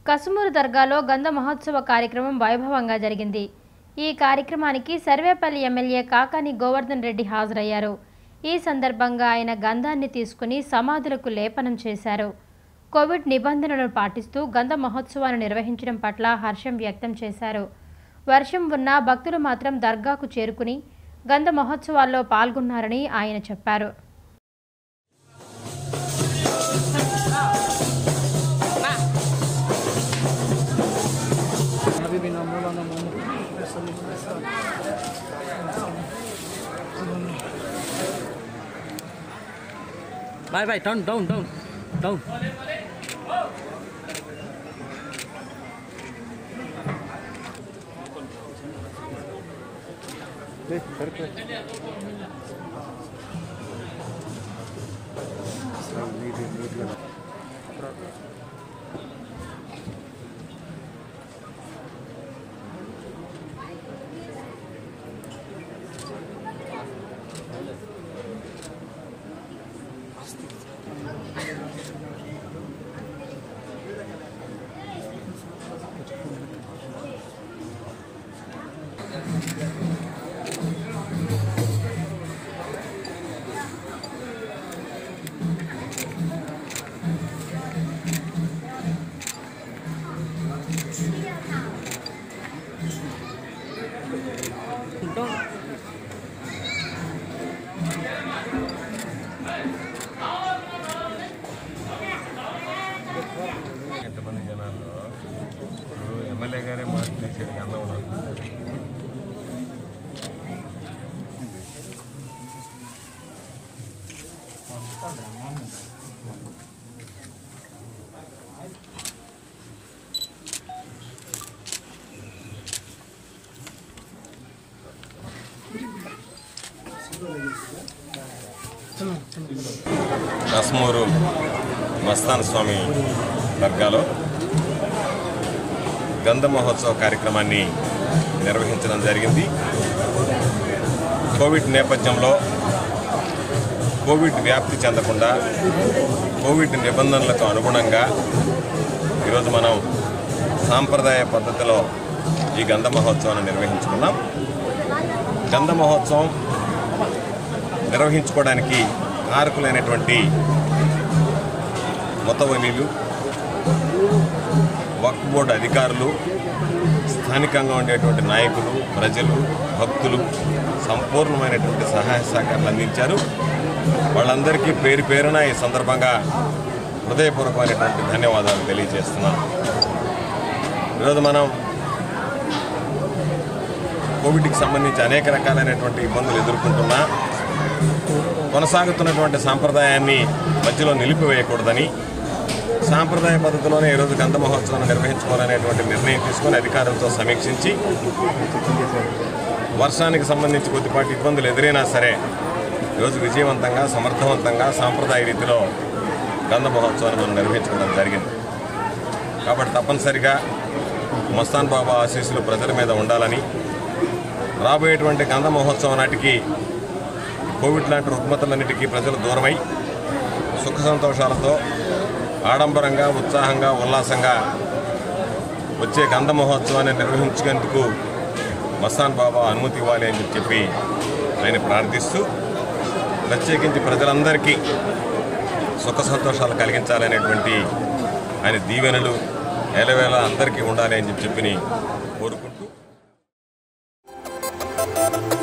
కసుమూరు దర్గాలో గంధ మహోత్సవ కార్యక్రమం వైభవంగా జరిగింది ఈ కార్యక్రమానికి సర్వేపల్లి ఎమ్మెల్యే కాకాని గోవర్ధన్ రెడ్డి హాజరయ్యారు ఈ సందర్భంగా ఆయన గంధాన్ని తీసుకుని సమాధులకు లేపనం చేశారు కోవిడ్ నిబంధనలను పాటిస్తూ గంధ మహోత్సవాన్ని నిర్వహించడం పట్ల హర్షం వ్యక్తం చేశారు వర్షం ఉన్నా భక్తులు మాత్రం దర్గాకు చేరుకుని గంధ మహోత్సవాల్లో పాల్గొన్నారని ఆయన చెప్పారు حبيبنا مولانا محمد صلى الله عليه وسلم Bye bye, down, down, down, down. Down. ఎంతమంది జనాల్లో ఇప్పుడు ఎమ్మెల్యే గారే మార్పు చేసేది అన్న ఉన్నారు దస్మూరు మస్తాన్ స్వామి దర్గాలో గంధ మహోత్సవ కార్యక్రమాన్ని నిర్వహించడం జరిగింది కోవిడ్ నేపథ్యంలో కోవిడ్ వ్యాప్తి చెందకుండా కోవిడ్ నిబంధనలకు అనుగుణంగా ఈరోజు మనం సాంప్రదాయ పద్ధతిలో ఈ గంధ మహోత్సవాన్ని నిర్వహించుకున్నాం గంధ మహోత్సవం నిర్వహించుకోవడానికి కారకులైనటువంటి మొత్తవలీలు వక్ఫ్ బోర్డు అధికారులు స్థానికంగా ఉండేటువంటి నాయకులు ప్రజలు భక్తులు సంపూర్ణమైనటువంటి సహాయ సహకారాలు అందించారు వాళ్ళందరికీ పేరు పేరున ఈ సందర్భంగా హృదయపూర్వకమైనటువంటి ధన్యవాదాలు తెలియజేస్తున్నాను ఈరోజు మనం కోవిడ్కి సంబంధించి అనేక రకాలైనటువంటి ఇబ్బందులు ఎదుర్కొంటున్నా కొనసాగుతున్నటువంటి సాంప్రదాయాన్ని మధ్యలో నిలిపివేయకూడదని సాంప్రదాయ పద్ధతిలోనే ఈరోజు గంధ మహోత్సవాన్ని నిర్వహించుకోవాలనేటువంటి నిర్ణయం తీసుకొని అధికారులతో సమీక్షించి వర్షానికి సంబంధించి కొద్దిపాటి ఇబ్బందులు ఎదురైనా సరే ఈరోజు విజయవంతంగా సమర్థవంతంగా సాంప్రదాయ రీతిలో గంధ మహోత్సవాన్ని మనం నిర్వహించుకోవడం జరిగింది కాబట్టి తప్పనిసరిగా మస్తాన్ బాబా ఆశీస్సులు ప్రజల మీద ఉండాలని రాబోయేటువంటి గంధ మహోత్సవం నాటికి కోవిడ్ లాంటి రుగ్మతలన్నిటికీ ప్రజలు దూరమై సుఖ సంతోషాలతో ఆడంబరంగా ఉత్సాహంగా ఉల్లాసంగా వచ్చే గంధ మహోత్సవాన్ని నిర్వహించేందుకు మస్తాన్ బాబా అనుమతి ఇవ్వాలి అని చెప్పి ఆయన ప్రార్థిస్తూ ప్రత్యేకించి ప్రజలందరికీ సుఖ సంతోషాలు కలిగించాలనేటువంటి ఆయన దీవెనలు ఎలవేళ అందరికీ ఉండాలి అని చెప్పి కోరుకుంటూ